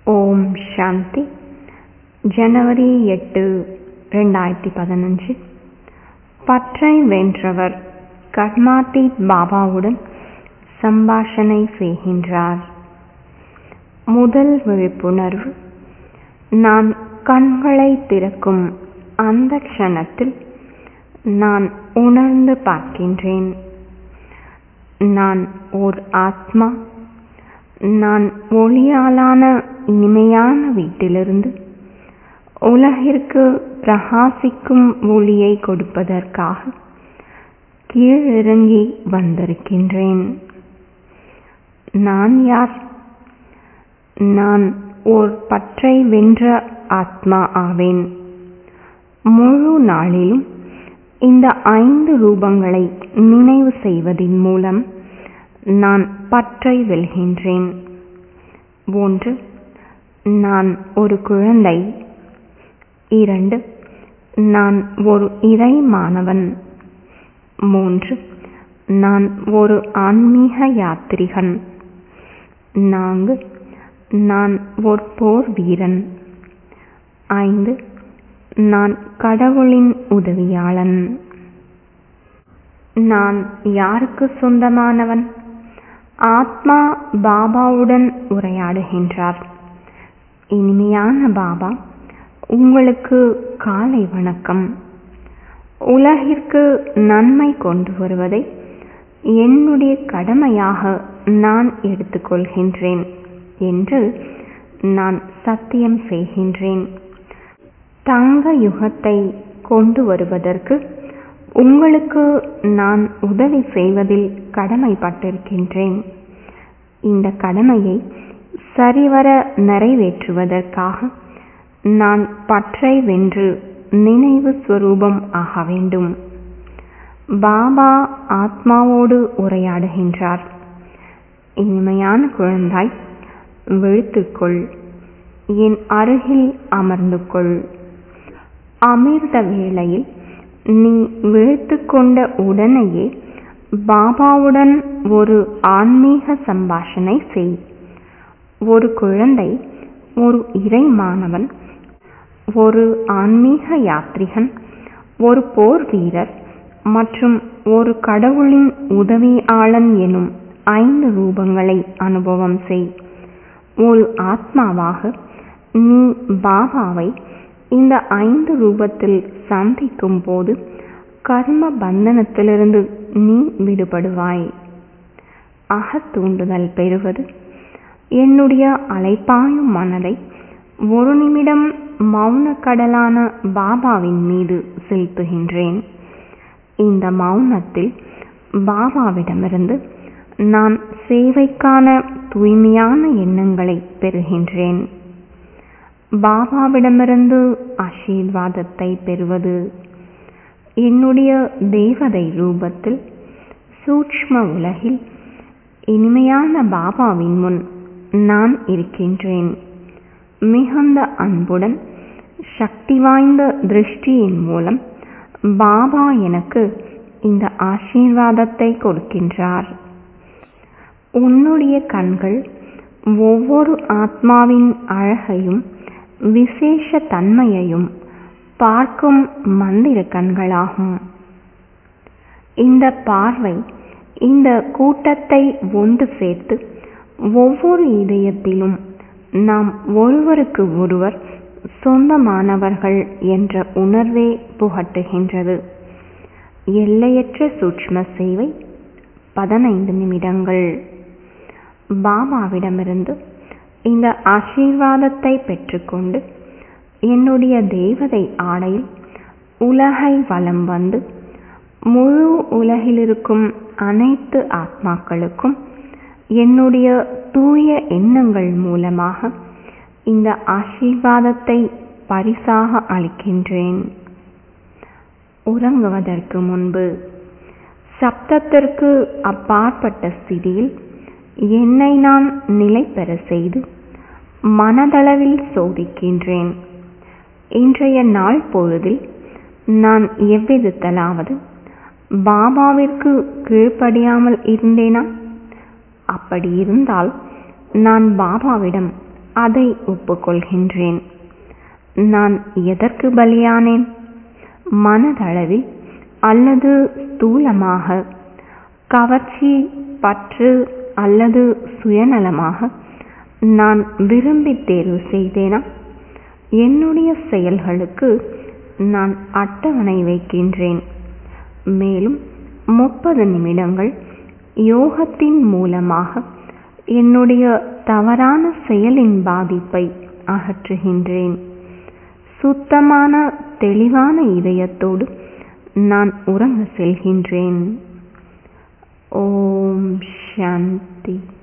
ஓம் சாந்தி ஜனவரி எட்டு ரெண்டாயிரத்தி பதினஞ்சு பற்றை வென்றவர் கர்மாத்தீத் பாபாவுடன் சம்பாஷணை செய்கின்றார் முதல் விழிப்புணர்வு நான் கண்களை திறக்கும் அந்த க்ஷணத்தில் நான் உணர்ந்து பார்க்கின்றேன் நான் ஓர் ஆத்மா நான் ஒளியாலான இனிமையான வீட்டிலிருந்து உலகிற்கு பிரகாசிக்கும் ஒளியை கொடுப்பதற்காக கீழிறங்கி வந்திருக்கின்றேன் நான் யார் நான் ஓர் பற்றை வென்ற ஆத்மா ஆவேன் முழு நாளிலும் இந்த ஐந்து ரூபங்களை நினைவு செய்வதின் மூலம் நான் பற்றை வெல்கின்றேன் ஒன்று நான் ஒரு குழந்தை இரண்டு நான் ஒரு இறை மாணவன் மூன்று நான் ஒரு ஆன்மீக யாத்திரிகன் நான்கு நான் ஒரு போர் வீரன் ஐந்து நான் கடவுளின் உதவியாளன் நான் யாருக்கு சொந்தமானவன் ஆத்மா பாபாவுடன் உரையாடுகின்றார் இனிமையான பாபா உங்களுக்கு காலை வணக்கம் உலகிற்கு நன்மை கொண்டு வருவதை என்னுடைய கடமையாக நான் எடுத்துக்கொள்கின்றேன் என்று நான் சத்தியம் செய்கின்றேன் தங்க யுகத்தை கொண்டு வருவதற்கு உங்களுக்கு நான் உதவி செய்வதில் கடமைப்பட்டிருக்கின்றேன் இந்த கடமையை சரிவர நிறைவேற்றுவதற்காக நான் பற்றை வென்று நினைவு ஸ்வரூபம் ஆக வேண்டும் பாபா ஆத்மாவோடு உரையாடுகின்றார் இனிமையான குழந்தாய் விழுத்துக்கொள் என் அருகில் அமர்ந்து கொள் அமிர்த வேளையில் நீ விழித்து கொண்ட உடனேயே பாபாவுடன் ஒரு ஆன்மீக சம்பாஷணை செய் ஒரு குழந்தை ஒரு இறை மாணவன் ஒரு ஆன்மீக யாத்ரிகன் ஒரு போர் வீரர் மற்றும் ஒரு கடவுளின் உதவியாளன் எனும் ஐந்து ரூபங்களை அனுபவம் செய் ஒரு ஆத்மாவாக நீ பாபாவை இந்த ஐந்து ரூபத்தில் சந்திக்கும் போது கர்ம பந்தனத்திலிருந்து நீ விடுபடுவாய் அகத்தூண்டுதல் பெறுவது என்னுடைய அலைப்பாயும் மனதை ஒரு நிமிடம் மௌன கடலான பாபாவின் மீது செலுத்துகின்றேன் இந்த மௌனத்தில் பாபாவிடமிருந்து நான் சேவைக்கான தூய்மையான எண்ணங்களை பெறுகின்றேன் பாபாவிடமிருந்து ஆசீர்வாதத்தை பெறுவது என்னுடைய தேவதை ரூபத்தில் சூக்ஷ்ம உலகில் இனிமையான பாபாவின் முன் நான் இருக்கின்றேன் மிகுந்த அன்புடன் சக்தி வாய்ந்த திருஷ்டியின் மூலம் பாபா எனக்கு இந்த ஆசீர்வாதத்தை கொடுக்கின்றார் உன்னுடைய கண்கள் ஒவ்வொரு ஆத்மாவின் அழகையும் விசேஷ தன்மையையும் பார்க்கும் மந்திர கண்களாகும் இந்த பார்வை இந்த கூட்டத்தை ஒன்று சேர்த்து ஒவ்வொரு இதயத்திலும் நாம் ஒருவருக்கு ஒருவர் சொந்தமானவர்கள் என்ற உணர்வே புகட்டுகின்றது எல்லையற்ற சூட்ச்ம சேவை பதினைந்து நிமிடங்கள் பாபாவிடமிருந்து இந்த ஆசீர்வாதத்தை பெற்றுக்கொண்டு என்னுடைய தேவதை ஆடையில் உலகை வலம் வந்து முழு உலகிலிருக்கும் அனைத்து ஆத்மாக்களுக்கும் என்னுடைய தூய எண்ணங்கள் மூலமாக இந்த ஆசீர்வாதத்தை பரிசாக அளிக்கின்றேன் உறங்குவதற்கு முன்பு சப்தத்திற்கு அப்பாற்பட்ட ஸ்திதியில் என்னை நான் நிலை பெற செய்து மனதளவில் சோதிக்கின்றேன் இன்றைய நாள் பொழுதில் நான் எவ்விதத்தலாவது பாபாவிற்கு கீழ்ப்படியாமல் இருந்தேனா அப்படி இருந்தால் நான் பாபாவிடம் அதை ஒப்புக்கொள்கின்றேன் நான் எதற்கு பலியானேன் மனதளவில் அல்லது ஸ்தூலமாக கவர்ச்சி பற்று அல்லது சுயநலமாக நான் விரும்பி தேர்வு செய்தேனா என்னுடைய செயல்களுக்கு நான் அட்டவணை வைக்கின்றேன் மேலும் முப்பது நிமிடங்கள் யோகத்தின் மூலமாக என்னுடைய தவறான செயலின் பாதிப்பை அகற்றுகின்றேன் சுத்தமான தெளிவான இதயத்தோடு நான் உறங்க செல்கின்றேன் ஓம் சாந்தி